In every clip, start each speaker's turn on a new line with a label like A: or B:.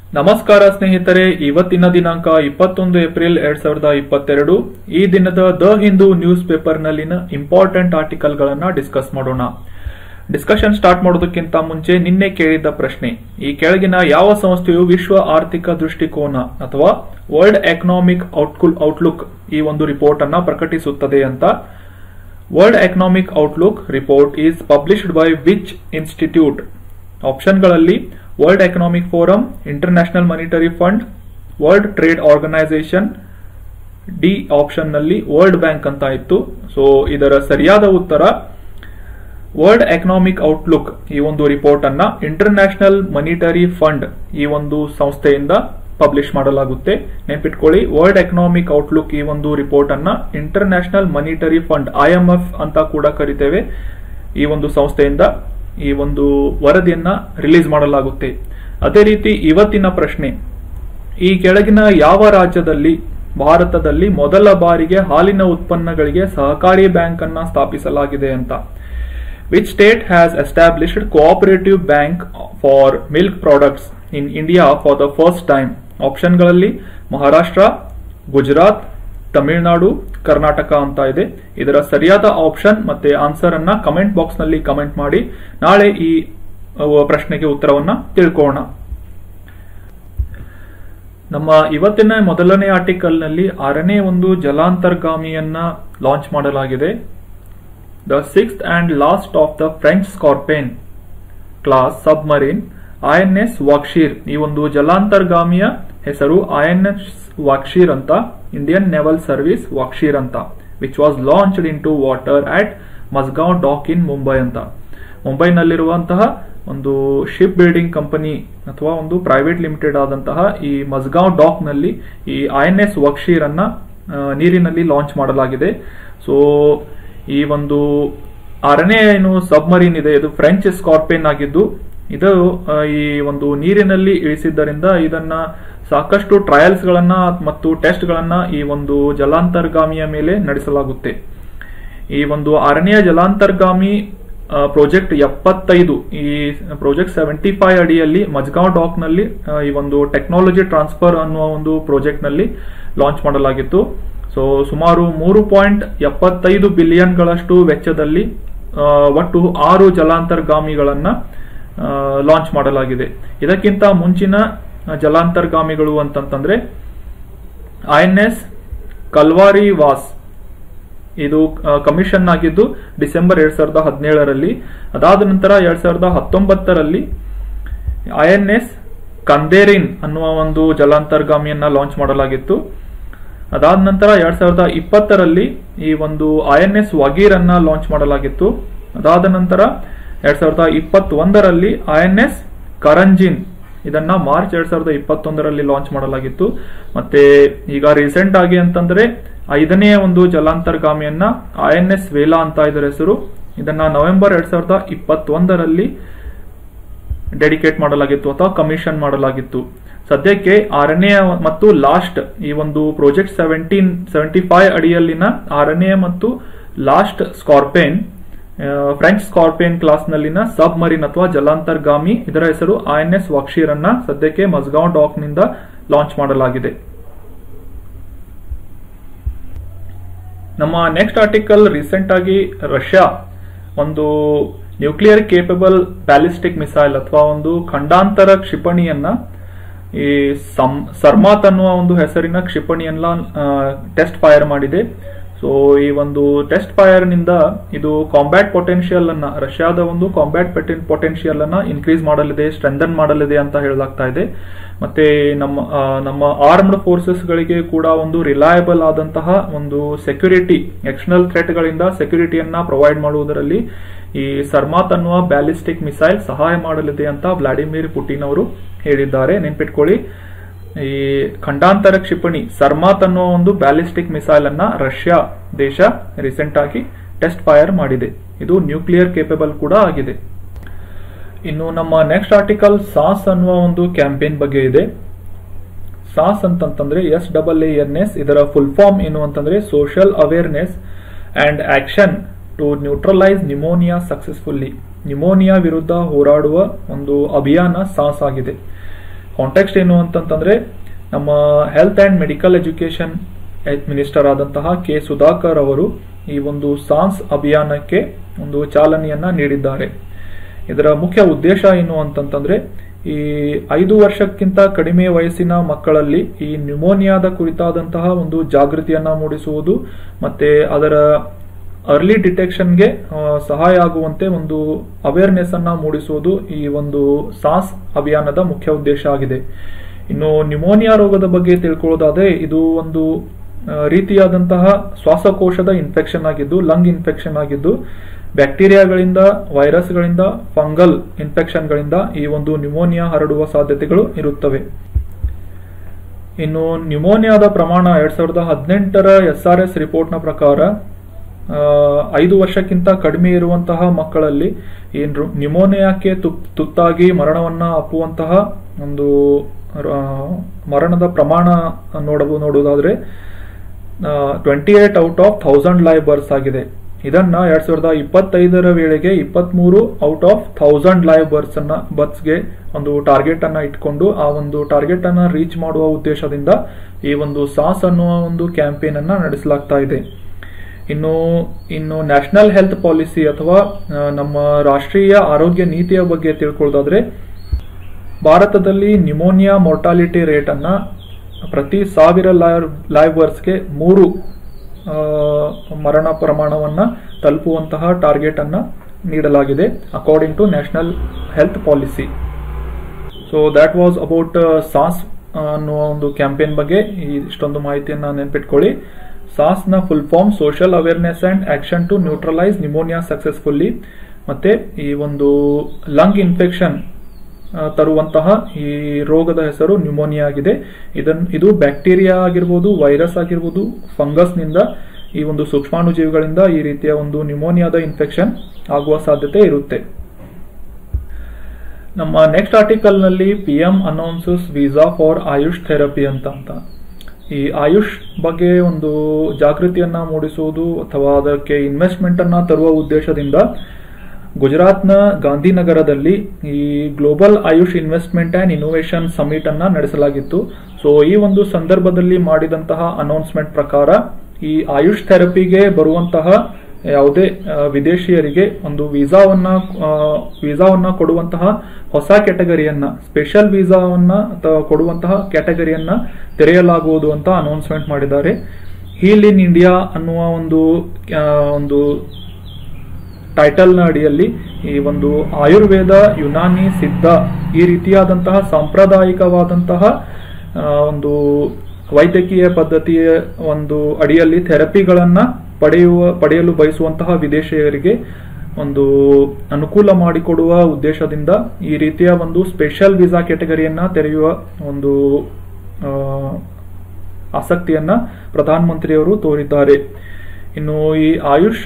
A: ನಮಸ್ಕಾರ ಸ್ನೇಹಿತರೆ ಇವತ್ತಿನ ದಿನಾಂಕ ಇಪ್ಪತ್ತೊಂದು ಏಪ್ರಿಲ್ ಎರಡ್ ಸಾವಿರದ ಇಪ್ಪತ್ತೆರಡು ಈ ದಿನದ ದ ಹಿಂದೂ ನ್ಯೂಸ್ ಪೇಪರ್ ನಲ್ಲಿನ ಇಂಪಾರ್ಟೆಂಟ್ ಆರ್ಟಿಕಲ್ ಗಳನ್ನ ಡಿಸ್ಕಸ್ ಮಾಡೋಣ ಡಿಸ್ಕಷನ್ ಸ್ಟಾರ್ಟ್ ಮಾಡೋದಕ್ಕಿಂತ ಮುಂಚೆ ನಿನ್ನೆ ಕೇಳಿದ್ದ ಪ್ರಶ್ನೆ ಈ ಕೆಳಗಿನ ಯಾವ ಸಂಸ್ಥೆಯು ವಿಶ್ವ ಆರ್ಥಿಕ ದೃಷ್ಟಿಕೋನ ಅಥವಾ ವರ್ಲ್ಡ್ ಎಕನಾಮಿಕ್ ಔಟ್ಲುಕ್ ಈ ಒಂದು ರಿಪೋರ್ಟ್ ಅನ್ನ ಪ್ರಕಟಿಸುತ್ತದೆ ಅಂತ world economic outlook report is published by which institute ಆಪ್ಷನ್ಗಳಲ್ಲಿ world economic forum international monetary fund world trade organisation D option ನಲ್ಲಿ ವರ್ಲ್ಡ್ ಬ್ಯಾಂಕ್ ಅಂತ ಇತ್ತು ಸೊ ಇದರ ಸರಿಯಾದ ಉತ್ತರ ವರ್ಲ್ಡ್ ಎಕನಾಮಿಕ್ ಔಟ್ಲುಕ್ ಈ ಒಂದು ರಿಪೋರ್ಟ್ ಅನ್ನ ಇಂಟರ್ನ್ಯಾಷನಲ್ ಮಾನಿಟರಿ ಫಂಡ್ ಈ ಒಂದು ಸಂಸ್ಥೆಯಿಂದ ಪಬ್ಲಿಷ್ ಮಾಡಲಾಗುತ್ತೆ ನೆನ್ಪಿಟ್ಕೊಳ್ಳಿ ವರ್ಲ್ಡ್ ಎಕನಾಮಿಕ್ ಔಟ್ಲುಕ್ ಈ ಒಂದು ರಿಪೋರ್ಟ್ ಅನ್ನ ಇಂಟರ್ನ್ಯಾಷನಲ್ ಮಾನಿಟರಿ ಫಂಡ್ ಐಎಂಎಫ್ ಅಂತ ಕೂಡ ಕರಿತೇವೆ ಈ ಒಂದು ಸಂಸ್ಥೆಯಿಂದ ಈ ಒಂದು ವರದಿಯನ್ನ ರಿಲೀಸ್ ಮಾಡಲಾಗುತ್ತೆ ಅದೇ ರೀತಿ ಇವತ್ತಿನ ಪ್ರಶ್ನೆ ಈ ಕೆಳಗಿನ ಯಾವ ರಾಜ್ಯದಲ್ಲಿ ಭಾರತದಲ್ಲಿ ಮೊದಲ ಬಾರಿಗೆ ಹಾಲಿನ ಉತ್ಪನ್ನಗಳಿಗೆ ಸಹಕಾರಿ ಬ್ಯಾಂಕ್ ಅನ್ನ ಸ್ಥಾಪಿಸಲಾಗಿದೆ ಅಂತ which state has established cooperative bank for milk products in India for the first time ಆಪ್ಷನ್ಗಳಲ್ಲಿ ಮಹಾರಾಷ್ಟ್ರ ಗುಜರಾತ್ ತಮಿಳುನಾಡು ಕರ್ನಾಟಕ ಅಂತ ಇದೆ ಇದರ ಸರಿಯಾದ ಆಪ್ಷನ್ ಮತ್ತೆ ಆನ್ಸರ್ ಅನ್ನ ಕಮೆಂಟ್ ಬಾಕ್ಸ್ ನಲ್ಲಿ ಕಮೆಂಟ್ ಮಾಡಿ ನಾಳೆ ಈ ಅಹ್, ಪ್ರಶ್ನೆಗೆ ಉತ್ತರವನ್ನ ತಿಳ್ಕೊಳ್ಳೋಣ ನಮ್ಮ ಇವತ್ತಿನ ಮೊದಲನೇ ಆರ್ಟಿಕಲ್ ನಲ್ಲಿ ಆರನೇ ಒಂದು ಜಲಾಂತರ್ಗಾಮಿಯನ್ನ ಲಾಂಚ್ ಮಾಡಲಾಗಿದೆ the sixth and last of the French Scorpene class submarine INS Vagsheer ಈ ಒಂದು ಜಲಾಂತರ್ಗಾಮಿಯ ಹೆಸರು ಐಎನ್ಎಸ್ ವಾಕ್ಷೀರ್ ಅಂತ ಇಂಡಿಯನ್ ನೆವಲ್ ಸರ್ವಿಸ್ ವಾಕ್ಷೀರ್ ಅಂತ which was launched in to water at Mazagaon dock in Mumbai ಅಂತ ಮುಂಬೈನಲ್ಲಿರುವಂತಹ ಒಂದು ಶಿಪ್ ಬಿಲ್ಡಿಂಗ್ ಕಂಪನಿ ಅಥವಾ ಒಂದು ಪ್ರೈವೇಟ್ ಲಿಮಿಟೆಡ್ ಆದಂತಹ ಈ ಮಸ್ಗಾಂವ್ ಡಾಕ್ ನಲ್ಲಿ ಈ ಐಎನ್ಎಸ್ ವಕ್ಷೀರ್ ಅನ್ನ ಆ, ನೀರಿನಲ್ಲಿ ಲಾಂಚ್ ಮಾಡಲಾಗಿದೆ ಸೊ ಈ ಒಂದು ಆರನೇ ಏನು ಸಬ್ಮರೀನ್ ಇದೆ ಇದು ಫ್ರೆಂಚ್ ಸ್ಕಾರ್ಪೇನ್ ಆಗಿದ್ದು ಇದು ಆ, ಈ ಒಂದು ನೀರಿನಲ್ಲಿ ಇಳಿಸಿದ್ದರಿಂದ ಇದನ್ನ ಸಾಕಷ್ಟು ಟ್ರಯಲ್ಸ್ ಗಳನ್ನ ಮತ್ತು ಟೆಸ್ಟ್ ಗಳನ್ನ ಈ ಒಂದು ಜಲಾಂತರ್ಗಾಮಿಯ ಮೇಲೆ ನಡೆಸಲಾಗುತ್ತೆ ಈ ಒಂದು ಆರನೆಯ ಜಲಾಂತರ್ಗಾಮಿ ಪ್ರಾಜೆಕ್ಟ್ ಎಪ್ಪತ್ತೈದು ಈ ಪ್ರಾಜೆಕ್ಟ್ ಸೆವೆಂಟಿ ಫೈವ್ ಅಡಿಯಲ್ಲಿ ಮಜ್ಗಾಂವ್ ಡಾಕ್ ನಲ್ಲಿ ಆ, ಈ ಒಂದು ಟೆಕ್ನಾಲಜಿ ಟ್ರಾನ್ಸ್ಫರ್ ಅನ್ನುವ ಒಂದು ಪ್ರಾಜೆಕ್ಟ್ ನಲ್ಲಿ ಲಾಂಚ್ ಮಾಡಲಾಗಿತ್ತು ಸೊ ಸುಮಾರು ಮೂರು ಪಾಯಿಂಟ್ ಎಪ್ಪತ್ತೈದು ಬಿಲಿಯನ್ ಗಳಷ್ಟು ವೆಚ್ಚದಲ್ಲಿ ಆ, ಒಟ್ಟು ಆರು ಜಲಾಂತರ್ಗಾಮಿಗಳನ್ನ ಲಾಂಚ್ ಮಾಡಲಾಗಿದೆ ಇದಕ್ಕಿಂತ ಮುಂಚಿನ ಜಲಾಂತರ್ಗಾಮಿಗಳು ಅಂತಂತಂದ್ರೆ ಐಎನ್ಎಸ್ ಕಲ್ವಾರಿ ವಾಸ್ ಇದು ಕಮಿಷನ್ ಆಗಿದ್ದು ಡಿಸೆಂಬರ್ ಎರಡ್ ಸಾವಿರದ ಹದಿನೇಳರಲ್ಲಿ ಅದಾದ ನಂತರ ಎರಡ್ ಸಾವಿರದ ಹತ್ತೊಂಬತ್ತರಲ್ಲಿ ಐಎನ್ಎಸ್ ಕಂದೇರಿನ್ ಅನ್ನುವ ಒಂದು ಜಲಾಂತರ್ಗಾಮಿಯನ್ನ ಲಾಂಚ್ ಮಾಡಲಾಗಿತ್ತು ಅದಾದ ನಂತರ ಎರಡ್ ಸಾವಿರದ ಇಪ್ಪತ್ತರಲ್ಲಿ ಈ ಒಂದು ಐಎನ್ಎಸ್ ವಗೀರ್ ಅನ್ನ ಲಾಂಚ್ ಮಾಡಲಾಗಿತ್ತು ಅದಾದ ನಂತರ ಎರಡ್ ಸಾವಿರದ ಇಪ್ಪತ್ತೊಂದರಲ್ಲಿ ಐಎನ್ಎಸ್ ಕರಂಜಿನ್ ಇದನ್ನ ಮಾರ್ಚ್ ಎರಡ್ ಸಾವಿರದ ಇಪ್ಪತ್ತೊಂದರಲ್ಲಿ ಲಾಂಚ್ ಮಾಡಲಾಗಿತ್ತು ಮತ್ತೆ ಈಗ ರೀಸೆಂಟ್ ಆಗಿ ಅಂತಂದ್ರೆ ಐದನೇ ಒಂದು ಜಲಾಂತರ್ಗಾಮಿಯನ್ನ ಐಎನ್ಎಸ್ ವೇಲಾ ಅಂತ ಇದರ ಹೆಸರು ಇದನ್ನ ನವೆಂಬರ್ ಎರಡ್ ಸಾವಿರದ ಇಪ್ಪತ್ತೊಂದರಲ್ಲಿ ಡೆಡಿಕೇಟ್ ಮಾಡಲಾಗಿತ್ತು ಅಥವಾ ಕಮಿಷನ್ ಮಾಡಲಾಗಿತ್ತು ಸದ್ಯಕ್ಕೆ ಆರನೇ ಮತ್ತು ಲಾಸ್ಟ್ ಈ ಒಂದು ಪ್ರಾಜೆಕ್ಟ್ ಸೆವೆಂಟೀನ್ ಸೆವೆಂಟಿ ಫೈವ್ ಅಡಿಯಲ್ಲಿನ ಆರನೇ ಮತ್ತು last Scorpene French Scorpene class ನಲ್ಲಿನ ಸಬ್ ಮರಿನ್ ಅಥವಾ ಜಲಾಂತರ್ಗಾಮಿ ಇದರ ಹೆಸರು ಐಎನ್ಎಸ್ ವಾಕ್ಷೀರ್ ಅನ್ನ ಸದ್ಯಕ್ಕೆ ಮಸ್ಗಾಂವ್ ಡಾಕ್ ನಿಂದ ಲಾಂಚ್ ಮಾಡಲಾಗಿದೆ ನಮ್ಮ ನೆಕ್ಸ್ಟ್ ಆರ್ಟಿಕಲ್ ರೀಸೆಂಟ್ ಆಗಿ ರಷ್ಯಾ ಒಂದು ನ್ಯೂಕ್ಲಿಯರ್ ಕೇಪಬಲ್ ಬ್ಯಾಲಿಸ್ಟಿಕ್ ಮಿಸೈಲ್ ಅಥವಾ ಒಂದು ಖಂಡಾಂತರ ಕ್ಷಿಪಣಿಯನ್ನ ಈ ಸಮ್ ಸರ್ಮಾತ್ ಅನ್ನುವ ಒಂದು ಹೆಸರಿನ ಕ್ಷಿಪಣಿಯನ್ನ ಟೆಸ್ಟ್ ಫೈರ್ ಮಾಡಿದೆ ಸೊ ಈ ಒಂದು ಟೆಸ್ಟ್ ಫೈರ್ ನಿಂದ ಇದು ಕಾಂಬ್ಯಾಟ್ ಪೊಟೆನ್ಶಿಯಲ್ ಅನ್ನ ರಷ್ಯಾದ ಒಂದು ಕಾಂಬ್ಯಾಟ್ ಪೊಟೆನ್ಶಿಯಲ್ ಅನ್ನ ಇನ್ಕ್ರೀಸ್ ಮಾಡಲಿದೆ ಸ್ಟ್ರೆಂಥನ್ ಮಾಡಲಿದೆ ಅಂತ ಹೇಳಲಾಗ್ತಾ ಇದೆ ಮತ್ತೆ ನಮ್ಮ ಆ, ನಮ್ಮ ಆರ್ಮ್ಡ್ ಫೋರ್ಸಸ್ ಗಳಿಗೆ ಕೂಡ ಒಂದು ರಿಲಯಬಲ್ ಆದಂತಹ ಒಂದು ಸೆಕ್ಯೂರಿಟಿ ಎಕ್ಸ್ಟರ್ನಲ್ ಥ್ರೆಟ್ ಗಳಿಂದ ಸೆಕ್ಯೂರಿಟಿಯನ್ನ ಪ್ರೊವೈಡ್ ಮಾಡುವುದರಲ್ಲಿ ಈ ಸರ್ಮಾತ್ ಅನ್ನುವ ಬ್ಯಾಲಿಸ್ಟಿಕ್ ಮಿಸೈಲ್ ಸಹಾಯ ಮಾಡಲಿದೆ ಅಂತ ವ್ಲಾಡಿಮಿರ್ ಪುಟಿನ್ ಅವರು ಹೇಳಿದ್ದಾರೆ ನೆನ್ಪಿಟ್ಕೊಳ್ಳಿ ಈ ಖಂಡಾಂತರ ಕ್ಷಿಪಣಿ ಸರ್ಮಾತ್ ಅನ್ನುವ ಒಂದು ಬ್ಯಾಲಿಸ್ಟಿಕ್ ಮಿಸೈಲ್ ಅನ್ನ ರಷ್ಯಾ ದೇಶ ರೀಸೆಂಟ್ ಆಗಿ ಟೆಸ್ಟ್ ಫೈರ್ ಮಾಡಿದೆ ಇದು ನ್ಯೂಕ್ಲಿಯರ್ ಕೇಪಬಲ್ ಕೂಡ ಆಗಿದೆ ಇನ್ನು ನಮ್ಮ ನೆಕ್ಸ್ಟ್ ಆರ್ಟಿಕಲ್ ಸಾಸ್ ಅನ್ನುವ ಒಂದು ಕ್ಯಾಂಪೇನ್ ಬಗ್ಗೆ ಇದೆ ಸಾಸ್ ಅಂತಂತಂದ್ರೆ S double A N S ಇದರ ಫುಲ್ ಫಾರ್ಮ್ ಏನು ಅಂತಂದ್ರೆ social awareness and action to neutralise pneumonia successfully pneumonia ವಿರುದ್ಧ ಹೋರಾಡುವ ಒಂದು ಅಭಿಯಾನ ಸಾಸ್ ಆಗಿದೆ ಕಾಂಟೆಕ್ಸ್ಟ್ ಏನು ಅಂತಂತಂದ್ರೆ ನಮ್ಮ health and medical education minister ಆದಂತಹ ಕೆ ಸುಧಾಕರ್ ಅವರು ಈ ಒಂದು ಸಾನ್ಸ್ ಅಭಿಯಾನಕ್ಕೆ ಒಂದು ಚಾಲನೆಯನ್ನ ನೀಡಿದ್ದಾರೆ ಇದರ ಮುಖ್ಯ ಉದ್ದೇಶ ಏನು ಅಂತಂತಂದ್ರೆ ಈ ಐದು ವರ್ಷಕ್ಕಿಂತ ಕಡಿಮೆ ವಯಸ್ಸಿನ ಮಕ್ಕಳಲ್ಲಿ ಈ ನ್ಯೂಮೋನಿಯಾದ ಕುರಿತಾದಂತಹ ಒಂದು ಜಾಗೃತಿಯನ್ನ ಮೂಡಿಸುವುದು ಮತ್ತೆ ಅದರ ಅರ್ಲಿ ಡಿಟೆಕ್ಷನ್ಗೆ ಸಹಾಯ ಆಗುವಂತೆ ಒಂದು ಅವೇರ್ನೆಸ್ ಅನ್ನ ಮೂಡಿಸುವುದು ಈ ಒಂದು ಸಾಸ್ ಅಭಿಯಾನದ ಮುಖ್ಯ ಉದ್ದೇಶ ಆಗಿದೆ ಇನ್ನು ನ್ಯೂಮೋನಿಯಾ ರೋಗದ ಬಗ್ಗೆ ತಿಳ್ಕೊಳ್ಳೋದಾದ್ರೆ ಇದು ಒಂದು ಆ, ರೀತಿಯಾದಂತಹ ಶ್ವಾಸಕೋಶದ ಇನ್ಫೆಕ್ಷನ್ ಆಗಿದ್ದು ಲಂಗ್ ಇನ್ಫೆಕ್ಷನ್ ಆಗಿದ್ದು ಬ್ಯಾಕ್ಟೀರಿಯಾಗಳಿಂದ ವೈರಸ್ಗಳಿಂದ ಫಂಗಲ್ ಇನ್ಫೆಕ್ಷನ್ಗಳಿಂದ ಈ ಒಂದು ನ್ಯೂಮೋನಿಯಾ ಹರಡುವ ಸಾಧ್ಯತೆಗಳು ಇರುತ್ತವೆ ಇನ್ನು ನ್ಯೂಮೋನಿಯಾದ ಪ್ರಮಾಣ ಎರಡ್ ಸಾವಿರದ ಹದಿನೆಂಟರ ಎಸ್ ಆರ್ ಎಸ್ ರಿಪೋರ್ಟ್ನ ಪ್ರಕಾರ ಆ, ಐದು ವರ್ಷಕ್ಕಿಂತ ಕಡಿಮೆ ಇರುವಂತಹ ಮಕ್ಕಳಲ್ಲಿ ಈ ರು- ನ್ಯೂಮೋನಿಯಾಕ್ಕೆ ತು- ತುತ್ತಾಗಿ ಮರಣವನ್ನ ಅಪ್ಪುವಂತಹ ಒಂದು ಆ, ಮರಣದ ಪ್ರಮಾಣ ನೋಡಬಹುದು ನೋಡುವುದಾದ್ರೆ twenty eight out of thousand live births ಆಗಿದೆ ಇದನ್ನ ಎರಡ್ ಸಾವಿರದ ಇಪ್ಪತ್ತೈದರ ವೇಳೆಗೆ ಇಪ್ಪತ್ಮೂರು out of thousand live births ಅನ್ನ ಬರ್ಸ್ಗೆ ಒಂದು ಟಾರ್ಗೆಟ್ ಅನ್ನ ಇಟ್ಕೊಂಡು ಆ ಒಂದು ಟಾರ್ಗೆಟ್ ಅನ್ನ ರೀಚ್ ಮಾಡುವ ಉದ್ದೇಶದಿಂದ ಈ ಒಂದು ಸಾಸ್ ಅನ್ನುವ ಒಂದು ಕ್ಯಾಂಪೇನ್ ಅನ್ನ ನಡೆಸಲಾಗ್ತಾ ಇದೆ ಇನ್ನು ಇನ್ನು ನ್ಯಾಷನಲ್ ಹೆಲ್ತ್ ಪಾಲಿಸಿ ಅಥವಾ ಆ, ನಮ್ಮ ರಾಷ್ಟ್ರೀಯ ಆರೋಗ್ಯ ನೀತಿಯ ಬಗ್ಗೆ ತಿಳ್ಕೊಳ್ಳೋದಾದ್ರೆ ಭಾರತದಲ್ಲಿ ನ್ಯೂಮೋನಿಯಾ ಮೊರ್ಟಾಲಿಟಿ ರೇಟ್ ಅನ್ನ ಪ್ರತಿ ಸಾವಿರ ಲೈವ್ ವರ್ಸ್ಗೆ ಮೂರು ಆ, ಮರಣ ಪ್ರಮಾಣವನ್ನ ತಲುಪುವಂತಹ ಟಾರ್ಗೆಟ್ ಅನ್ನ ನೀಡಲಾಗಿದೆ according to national health policy so that was about ಸಾಸ್ ಅನ್ನುವ ಒಂದು ಕ್ಯಾಂಪೇನ್ ಬಗ್ಗೆ ಈ ಇಷ್ಟೊಂದು ಮಾಹಿತಿಯನ್ನ ನೆನ್ಪಿಟ್ಕೊಳ್ಳಿ ಸಾಸ್ ನ full form social awareness and action to neutralise pneumonia successfully ಮತ್ತೆ ಈ ಒಂದು ಲಂಗ್ ಇನ್ಫೆಕ್ಷನ್ ತರುವಂತಹ ಈ ರೋಗದ ಹೆಸರು ನ್ಯೂಮೋನಿಯಾ ಆಗಿದೆ ಇದನ್ ಇದು ಬ್ಯಾಕ್ಟೀರಿಯಾ ಆಗಿರ್ಬೋದು ವೈರಸ್ ಆಗಿರ್ಬೋದು ಫಂಗಸ್ ನಿಂದ ಈ ಒಂದು ಸೂಕ್ಷ್ಮಾಣುಜೀವಿಗಳಿಂದ ಈ ರೀತಿಯ ಒಂದು ನ್ಯೂಮೋನಿಯಾದ ಇನ್ಫೆಕ್ಷನ್ ಆಗುವ ಸಾಧ್ಯತೆ ಇರುತ್ತೆ ನಮ್ಮ ನೆಕ್ಸ್ಟ್ ಆರ್ಟಿಕಲ್ ನಲ್ಲಿ P M announces visa for Ayush therapy ಅಂತ ಅಂತ ಈ ಆಯುಷ್ ಬಗ್ಗೆ ಒಂದು ಜಾಗೃತಿಯನ್ನ ಮೂಡಿಸುವುದು ಅಥವಾ ಅದಕ್ಕೆ ಇನ್ವೆಸ್ಟ್ಮೆಂಟ್ ಅನ್ನ ತರುವ ಉದ್ದೇಶದಿಂದ ಗುಜರಾತ್ನ ಗಾಂಧಿನಗರದಲ್ಲಿ ಈ global Ayush investment and innovation summit ಅನ್ನ ನಡೆಸಲಾಗಿತ್ತು ಸೊ ಈ ಒಂದು ಸಂದರ್ಭದಲ್ಲಿ ಮಾಡಿದಂತಹ ಅನೌನ್ಸ್ಮೆಂಟ್ ಪ್ರಕಾರ ಈ ಆಯುಷ್ ಥೆರಪಿಗೆ ಬರುವಂತಹ ಯಾವುದೇ ಆ, ವಿದೇಶಿಯರಿಗೆ ಒಂದು ವೀಸಾವನ್ನ ಆ, ವೀಸಾವನ್ನ ಕೊಡುವಂತಹ ಹೊಸ ಕ್ಯಾಟಗರಿಯನ್ನ ಸ್ಪೆಷಲ್ ವೀಸಾವನ್ನ ತ- ಕೊಡುವಂತಹ ಕ್ಯಾಟಗರಿಯನ್ನ ತೆರೆಯಲಾಗುವುದು ಅಂತ ಅನೌನ್ಸ್ಮೆಂಟ್ ಮಾಡಿದ್ದಾರೆ ಹೀಲ್ ಇನ್ ಇಂಡಿಯಾ ಅನ್ನುವ ಒಂದು ಆ, ಒಂದು ಟೈಟಲ್ನ ಅಡಿಯಲ್ಲಿ ಈ ಒಂದು ಆಯುರ್ವೇದ ಯುನಾನಿ ಸಿದ್ಧ ಈ ರೀತಿಯಾದಂತಹ ಸಾಂಪ್ರದಾಯಿಕವಾದಂತಹ ಆ, ಒಂದು ವೈದ್ಯಕೀಯ ಪದ್ಧತಿಯ ಒಂದು ಅಡಿಯಲ್ಲಿ ಥೆರಪಿಗಳನ್ನ ಪಡೆಯುವ ಪಡೆಯಲು ಬಯಸುವಂತಹ ವಿದೇಶಿಯರಿಗೆ ಒಂದು ಅನುಕೂಲ ಮಾಡಿಕೊಡುವ ಉದ್ದೇಶದಿಂದ ಈ ರೀತಿಯ ಒಂದು ಸ್ಪೆಷಲ್ ವೀಸಾ ಕ್ಯಾಟಗರಿಯನ್ನ ತೆರೆಯುವ ಒಂದು ಆ, ಆಸಕ್ತಿಯನ್ನ ಪ್ರಧಾನಮಂತ್ರಿಯವರು ತೋರಿದ್ದಾರೆ ಇನ್ನು ಈ ಆಯುಷ್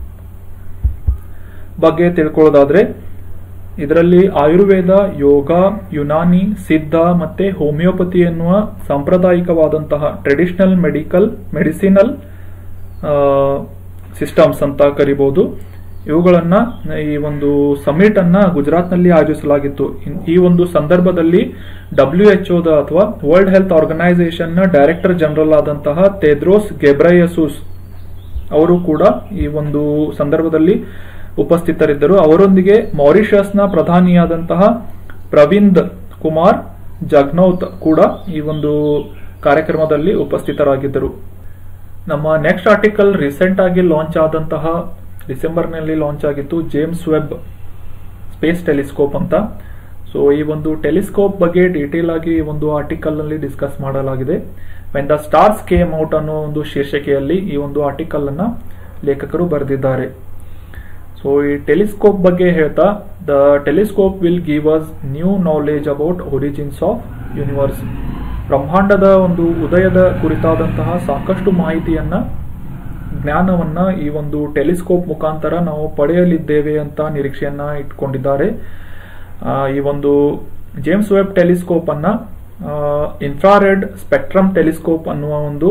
A: ಬಗ್ಗೆ ತಿಳ್ಕೊಳ್ಳೋದಾದ್ರೆ ಇದರಲ್ಲಿ ಆಯುರ್ವೇದ ಯೋಗ ಯುನಾನಿ ಸಿದ್ಧ ಮತ್ತೆ ಹೋಮಿಯೋಪತಿ ಎನ್ನುವ ಸಾಂಪ್ರದಾಯಿಕವಾದಂತಹ ಟ್ರೆಡಿಷನಲ್ ಮೆಡಿಕಲ್ ಮೆಡಿಸಿನಲ್ ಸಿಸ್ಟಮ್ಸ್ ಅಂತ ಕರಿಬಹುದು ಇವುಗಳನ್ನ ಈ ಒಂದು ಸಮಿಟ್ ಅನ್ನ ಗುಜರಾತ್ನಲ್ಲಿ ಆಯೋಜಿಸಲಾಗಿತ್ತು ಇನ್- ಈ ಒಂದು ಸಂದರ್ಭದಲ್ಲಿ ಡಬ್ಲ್ಯೂ ಎಚ್ ದ ಅಥವಾ ವರ್ಲ್ಡ್ ಹೆಲ್ತ್ ಆರ್ಗನೈಸೇಷನ್ ನ ಡೈರೆಕ್ಟರ್ ಜನರಲ್ ಆದಂತಹ ತೆದ್ರೋಸ್ ಗೆಬ್ರಯಸೂಸ್ ಅವರು ಕೂಡ ಈ ಒಂದು ಸಂದರ್ಭದಲ್ಲಿ ಉಪಸ್ಥಿತರಿದ್ದರು ಅವರೊಂದಿಗೆ ಮಾರಿಷಸ್ನ ಪ್ರಧಾನಿಯಾದಂತಹ ಪ್ರವಿಂದ್ ಕುಮಾರ್ ಜಗ್ನೌತ್ ಕೂಡ ಈ ಒಂದು ಕಾರ್ಯಕ್ರಮದಲ್ಲಿ ಉಪಸ್ಥಿತರಾಗಿದ್ದರು ನಮ್ಮ ನೆಕ್ಸ್ಟ್ ಆರ್ಟಿಕಲ್ ರೀಸೆಂಟ್ ಆಗಿ ಲಾಂಚ್ ಆದಂತಹ ಡಿಸೆಂಬರ್ನಲ್ಲಿ ಲಾಂಚ್ ಆಗಿತ್ತು ಜೇಮ್ಸ್ ವೆಬ್ ಸ್ಪೇಸ್ ಟೆಲಿಸ್ಕೋಪ್ ಅಂತ ಸೊ ಈ ಒಂದು ಟೆಲಿಸ್ಕೋಪ್ ಬಗ್ಗೆ ಡೀಟೇಲ್ ಆಗಿ ಈ ಒಂದು ಆರ್ಟಿಕಲ್ ನಲ್ಲಿ ಡಿಸ್ಕಸ್ ಮಾಡಲಾಗಿದೆ when the stars came out ಅನ್ನೋ ಒಂದು ಶೀರ್ಷಿಕೆಯಲ್ಲಿ ಈ ಒಂದು ಆರ್ಟಿಕಲ್ ಅನ್ನ ಲೇಖಕರು ಬರೆದಿದ್ದಾರೆ ಸೊ ಈ ಟೆಲಿಸ್ಕೋಪ್ ಬಗ್ಗೆ ಹೇಳ್ತಾ the telescope will give us new knowledge about origins of universe ಬ್ರಹ್ಮಾಂಡದ ಒಂದು ಉದಯದ ಕುರಿತಾದಂತಹ ಸಾಕಷ್ಟು ಮಾಹಿತಿಯನ್ನ ಜ್ಞಾನವನ್ನ ಈ ಒಂದು ಟೆಲಿಸ್ಕೋಪ್ ಮುಖಾಂತರ ನಾವು ಪಡೆಯಲಿದ್ದೇವೆ ಅಂತ ನಿರೀಕ್ಷೆಯನ್ನ ಇಟ್ಕೊಂಡಿದ್ದಾರೆ ಆ, ಈ ಒಂದು ಜೇಮ್ಸ್ ವೆಬ್ ಟೆಲಿಸ್ಕೋಪ್ ಅನ್ನ ಇನ್ಫ್ರಾರೆಡ್ ಸ್ಪೆಕ್ಟ್ರಮ್ ಟೆಲಿಸ್ಕೋಪ್ ಅನ್ನುವ ಒಂದು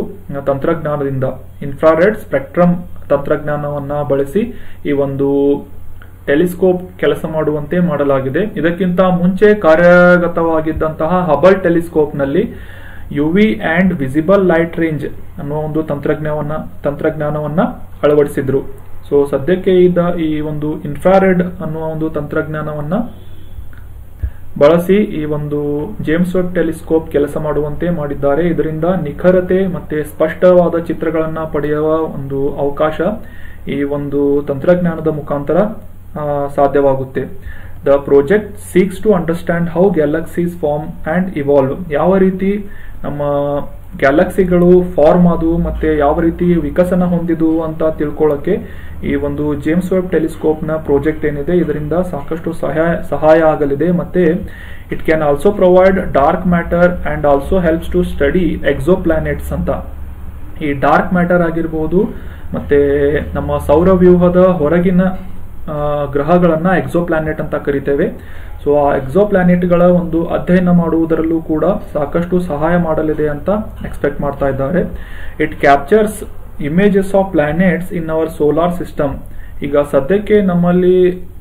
A: ತಂತ್ರಜ್ಞಾನದಿಂದ ಇನ್ಫ್ರಾರೆಡ್ ಸ್ಪೆಕ್ಟ್ರಮ್ ತಂತ್ರಜ್ಞಾನವನ್ನ ಬಳಸಿ ಈ ಒಂದು ಟೆಲಿಸ್ಕೋಪ್ ಕೆಲಸ ಮಾಡುವಂತೆ ಮಾಡಲಾಗಿದೆ ಇದಕ್ಕಿಂತ ಮುಂಚೆ ಕಾರ್ಯಗತವಾಗಿದ್ದಂತಹ ಹಬಲ್ ಟೆಲಿಸ್ಕೋಪ್ನಲ್ಲಿ UV and visible light range ಅನ್ನುವ ಒಂದು ತಂತ್ರಜ್ಞಾನವನ್ನ ತಂತ್ರಜ್ಞಾನವನ್ನ ಅಳವಡಿಸಿದ್ರು ಸೊ ಸದ್ಯಕ್ಕೆ ಇದ್ದ ಈ ಒಂದು ಇನ್ಫ್ರಾರೆಡ್ ಅನ್ನುವ ಒಂದು ತಂತ್ರಜ್ಞಾನವನ್ನ ಬಳಸಿ ಈ ಒಂದು ಜೇಮ್ಸ್ ವೆಬ್ ಟೆಲಿಸ್ಕೋಪ್ ಕೆಲಸ ಮಾಡುವಂತೆ ಮಾಡಿದ್ದಾರೆ ಇದರಿಂದ ನಿಖರತೆ ಮತ್ತೆ ಸ್ಪಷ್ಟವಾದ ಚಿತ್ರಗಳನ್ನ ಪಡೆಯುವ ಒಂದು ಅವಕಾಶ ಈ ಒಂದು ತಂತ್ರಜ್ಞಾನದ ಮುಖಾಂತರ ಆ, ಸಾಧ್ಯವಾಗುತ್ತೆ the project seeks to understand how galaxies form and evolve ಯಾವ ರೀತಿ ನಮ್ಮ ಗ್ಯಾಲಕ್ಸಿಗಳು ಫಾರ್ಮ್ ಆದವು ಮತ್ತೆ ಯಾವ ರೀತಿ ವಿಕಸನ ಹೊಂದಿದವು ಅಂತ ತಿಳ್ಕೊಳ್ಳೋಕೆ ಈ ಒಂದು ಜೇಮ್ಸ್ ವೆಬ್ ಟೆಲಿಸ್ಕೋಪ್ ನ ಪ್ರಾಜೆಕ್ಟ್ ಏನಿದೆ ಇದರಿಂದ ಸಾಕಷ್ಟು ಸಹಾಯ ಸಹಾಯ ಆಗಲಿದೆ ಮತ್ತೆ it can also provide dark matter and also helps to study exoplanets ಅಂತ ಈ ಡಾರ್ಕ್ ಮ್ಯಾಟರ್ ಆಗಿರ್ಬೋದು ಮತ್ತೆ ನಮ್ಮ ಸೌರವ್ಯೂಹದ ಹೊರಗಿನ ಆ, ಗ್ರಹಗಳನ್ನ ಎಕ್ಸೋ ಪ್ಲಾನೆಟ್ ಅಂತ ಕರಿತೇವೆ ಸೊ ಆ ಎಕ್ಸೋ ಪ್ಲಾನೆಟ್ಗಳ ಒಂದು ಅಧ್ಯಯನ ಮಾಡುವುದರಲ್ಲೂ ಕೂಡ ಸಾಕಷ್ಟು ಸಹಾಯ ಮಾಡಲಿದೆ ಅಂತ ಎಕ್ಸ್ಪೆಕ್ಟ್ ಮಾಡ್ತಾ ಇದ್ದಾರೆ it captures images of planets in our solar system ಈಗ ಸದ್ಯಕ್ಕೆ ನಮ್ಮಲ್ಲಿ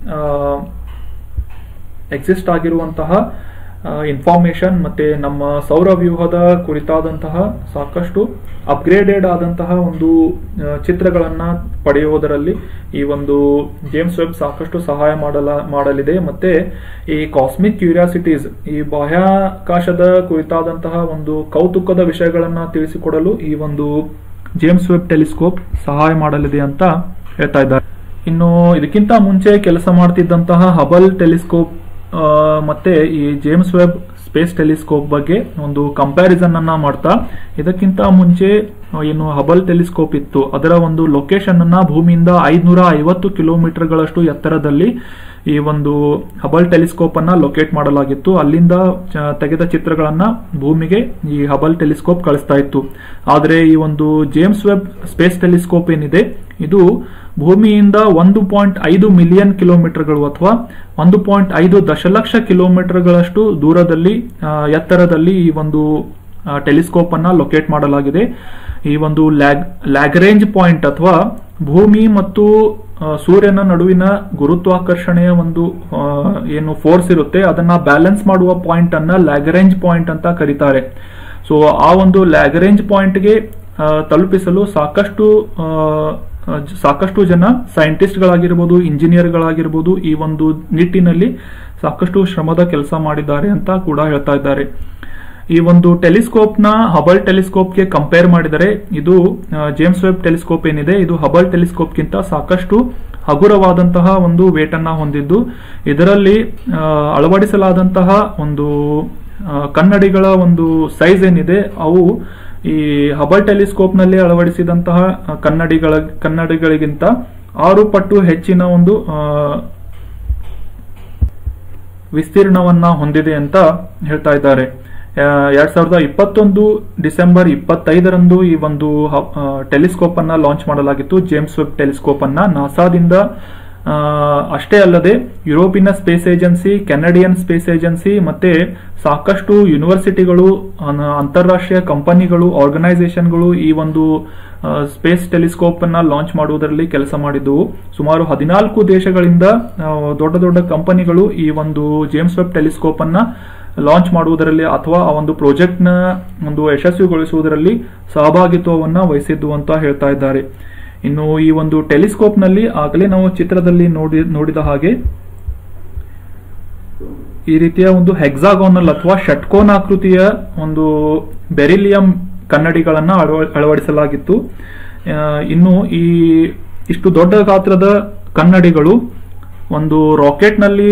A: ಎಕ್ಸಿಸ್ಟ್ ಆಗಿರುವಂತಹ ಇನ್ಫಾರ್ಮೇಶನ್ ಮತ್ತೆ ನಮ್ಮ ಸೌರವ್ಯೂಹದ ಕುರಿತಾದಂತಹ ಸಾಕಷ್ಟು ಅಪ್ಗ್ರೇಡೆಡ್ ಆದಂತಹ ಒಂದು ಆ, ಚಿತ್ರಗಳನ್ನ ಪಡೆಯುವುದರಲ್ಲಿ ಈ ಒಂದು ಜೇಮ್ಸ್ ವೆಬ್ ಸಾಕಷ್ಟು ಸಹಾಯ ಮಾಡಲ ಮಾಡಲಿದೆ ಮತ್ತೆ ಈ ಕಾಸ್ಮಿಕ್ ಕ್ಯೂರಿಯಾಸಿಟೀಸ್ ಈ ಬಾಹ್ಯಾಕಾಶದ ಕುರಿತಾದಂತಹ ಒಂದು ಕೌತುಕದ ವಿಷಯಗಳನ್ನ ತಿಳಿಸಿಕೊಡಲು ಈ ಒಂದು ಜೇಮ್ಸ್ ವೆಬ್ ಟೆಲಿಸ್ಕೋಪ್ ಸಹಾಯ ಮಾಡಲಿದೆ ಅಂತ ಹೇಳ್ತಾ ಇದ್ದಾರೆ ಇನ್ನು ಇದಕ್ಕಿಂತ ಮುಂಚೆ ಕೆಲಸ ಮಾಡ್ತಿದ್ದಂತಹ ಹಬಲ್ ಟೆಲಿಸ್ಕೋಪ್ ಆ, ಮತ್ತೆ ಈ ಜೇಮ್ಸ್ ವೆಬ್ ಸ್ಪೇಸ್ ಟೆಲಿಸ್ಕೋಪ್ ಬಗ್ಗೆ ಒಂದು ಕಂಪ್ಯಾರಿಸನ್ ಅನ್ನ ಮಾಡ್ತಾ ಇದಕ್ಕಿಂತ ಮುಂಚೆ ಆ, ಏನು ಹಬಲ್ ಟೆಲಿಸ್ಕೋಪ್ ಇತ್ತು ಅದರ ಒಂದು ಲೊಕೇಶನ್ ಅನ್ನ ಭೂಮಿಯಿಂದ ಐದ್ನೂರ ಐವತ್ತು ಕಿಲೋಮೀಟರ್ಗಳಷ್ಟು ಎತ್ತರದಲ್ಲಿ ಈ ಒಂದು ಹಬಲ್ ಟೆಲಿಸ್ಕೋಪ್ ಅನ್ನ ಲೊಕೇಟ್ ಮಾಡಲಾಗಿತ್ತು ಅಲ್ಲಿಂದ ಚ- ತೆಗೆದ ಚಿತ್ರಗಳನ್ನ ಭೂಮಿಗೆ ಈ ಹಬಲ್ ಟೆಲಿಸ್ಕೋಪ್ ಕಳಿಸ್ತಾ ಇತ್ತು ಆದರೆ ಈ ಒಂದು ಜೇಮ್ಸ್ ವೆಬ್ ಸ್ಪೇಸ್ ಟೆಲಿಸ್ಕೋಪ್ ಏನಿದೆ ಇದು ಭೂಮಿಯಿಂದ ಒಂದು ಪಾಯಿಂಟ್ ಐದು ಮಿಲಿಯನ್ ಕಿಲೋಮೀಟರ್ಗಳು ಅಥವಾ ಒಂದು ಪಾಯಿಂಟ್ ಐದು ದಶಲಕ್ಷ ಕಿಲೋಮೀಟರ್ಗಳಷ್ಟು ದೂರದಲ್ಲಿ ಆ, ಎತ್ತರದಲ್ಲಿ ಈ ಒಂದು ಟೆಲಿಸ್ಕೋಪ್ ಅನ್ನ ಲೊಕೇಟ್ ಮಾಡಲಾಗಿದೆ ಈ ಒಂದು ಲ್ಯಾಗ್ ಲ್ಯಾಗ್ರೇಂಜ್ ಪಾಯಿಂಟ್ ಅಥವಾ ಭೂಮಿ ಮತ್ತು ಆ, ಸೂರ್ಯನ ನಡುವಿನ ಗುರುತ್ವಾಕರ್ಷಣೆಯ ಒಂದು ಆ, ಏನು ಫೋರ್ಸ್ ಇರುತ್ತೆ ಅದನ್ನ ಬ್ಯಾಲೆನ್ಸ್ ಮಾಡುವ ಪಾಯಿಂಟ್ ಅನ್ನ ಲ್ಯಾಗರೇಂಜ್ ಪಾಯಿಂಟ್ ಅಂತ ಕರೀತಾರೆ ಸೊ ಆ ಒಂದು ಲ್ಯಾಗರೇಂಜ್ ಪಾಯಿಂಟ್ಗೆ ತಲುಪಿಸಲು ಸಾಕಷ್ಟು ಆ, ಆ, ಜ- ಸಾಕಷ್ಟು ಜನ ಸೈಂಟಿಸ್ಟ್ಗಳಾಗಿರ್ಬೋದು ಇಂಜಿನಿಯರ್ಗಳಾಗಿರ್ಬೋದು ಈ ಒಂದು ನಿಟ್ಟಿನಲ್ಲಿ ಸಾಕಷ್ಟು ಶ್ರಮದ ಕೆಲಸ ಮಾಡಿದ್ದಾರೆ ಅಂತ ಕೂಡ ಹೇಳ್ತಾ ಇದ್ದಾರೆ ಈ ಒಂದು ಟೆಲಿಸ್ಕೋಪ್ ನ ಹಬಲ್ ಟೆಲಿಸ್ಕೋಪ್ ಗೆ ಕಂಪೇರ್ ಮಾಡಿದರೆ ಇದು ಆ, ಜೇಮ್ಸ್ ವೆಬ್ ಟೆಲಿಸ್ಕೋಪ್ ಏನಿದೆ ಇದು ಹಬಲ್ ಟೆಲಿಸ್ಕೋಪ್ ಗಿಂತ ಸಾಕಷ್ಟು ಹಗುರವಾದಂತಹ ಒಂದು ವೇಟ್ ಅನ್ನ ಹೊಂದಿದ್ದು ಇದರಲ್ಲಿ ಆ, ಅಳವಡಿಸಲಾದಂತಹ ಒಂದು ಆ, ಕನ್ನಡಿಗಳ ಒಂದು ಸೈಜ್ ಏನಿದೆ ಅವು ಈ ಹಬಲ್ ಟೆಲಿಸ್ಕೋಪ್ ನಲ್ಲಿ ಅಳವಡಿಸಿದಂತಹ ಆ, ಕನ್ನಡಿಗಳ ಕನ್ನಡಿಗಳಿಗಿಂತ ಆರು ಪಟ್ಟು ಹೆಚ್ಚಿನ ಒಂದು ಆ, ವಿಸ್ತೀರ್ಣವನ್ನ ಹೊಂದಿದೆ ಅಂತ ಹೇಳ್ತಾ ಇದ್ದಾರೆ ಆ, ಎರಡ್ ಸಾವಿರದ ಇಪ್ಪತ್ತೊಂದು ಡಿಸೆಂಬರ್ ಇಪ್ಪತ್ತೈದರಂದು ಈ ಒಂದು ಟೆಲಿಸ್ಕೋಪ್ ಅನ್ನ ಲಾಂಚ್ ಮಾಡಲಾಗಿತ್ತು ಜೇಮ್ಸ್ ವೆಬ್ ಟೆಲಿಸ್ಕೋಪ್ ಅನ್ನ ನಾಸಾದಿಂದ ಆ, ಅಷ್ಟೇ ಅಲ್ಲದೆ ಯುರೋಪಿನ space agency Canadian space agency ಮತ್ತೆ ಸಾಕಷ್ಟು ಯೂನಿವರ್ಸಿಟಿಗಳು ಅನ- ಅಂತಾರಾಷ್ಟ್ರೀಯ ಕಂಪನಿಗಳು ಆರ್ಗನೈಸೇಷನ್ಗಳು ಈ ಒಂದು ಸ್ಪೇಸ್ ಟೆಲಿಸ್ಕೋಪ್ ಅನ್ನ ಲಾಂಚ್ ಮಾಡುವುದರಲ್ಲಿ ಕೆಲಸ ಮಾಡಿದ್ದವು ಸುಮಾರು ಹದಿನಾಲ್ಕು ದೇಶಗಳಿಂದ ಆ, ದೊಡ್ಡ ದೊಡ್ಡ ಕಂಪನಿಗಳು ಈ ಒಂದು ಜೇಮ್ಸ್ ವೆಬ್ ಟೆಲಿಸ್ಕೋಪ್ ಅನ್ನ ಲಾಂಚ್ ಮಾಡುವುದರಲ್ಲಿ ಅಥವಾ ಆ ಒಂದು ಪ್ರಾಜೆಕ್ಟ್ ನ ಒಂದು ಯಶಸ್ವಿಗೊಳಿಸುವುದರಲ್ಲಿ ಸಹಭಾಗಿತ್ವವನ್ನ ವಹಿಸಿದ್ದು ಅಂತ ಹೇಳ್ತಾ ಇದ್ದಾರೆ ಇನ್ನು ಈ ಒಂದು ಟೆಲಿಸ್ಕೋಪ್ ನಲ್ಲಿ ಆಗಲೇ ನಾವು ಚಿತ್ರದಲ್ಲಿ ನೋಡಿ ನೋಡಿದ ಹಾಗೆ ಈ ರೀತಿಯ ಒಂದು ಹೆಕ್ಸಾಗೋನಲ್ ಅಥವಾ ಷಟ್ಕೋನಾಕೃತಿಯ ಒಂದು ಬೆರಿಲಿಯಂ ಕನ್ನಡಿಗಳನ್ನ ಅಳವ- ಅಳವಡಿಸಲಾಗಿತ್ತು ಆ, ಇನ್ನು ಈ ಇಷ್ಟು ದೊಡ್ಡ ಗಾತ್ರದ ಕನ್ನಡಿಗಳು ಒಂದು ರಾಕೆಟ್ ನಲ್ಲಿ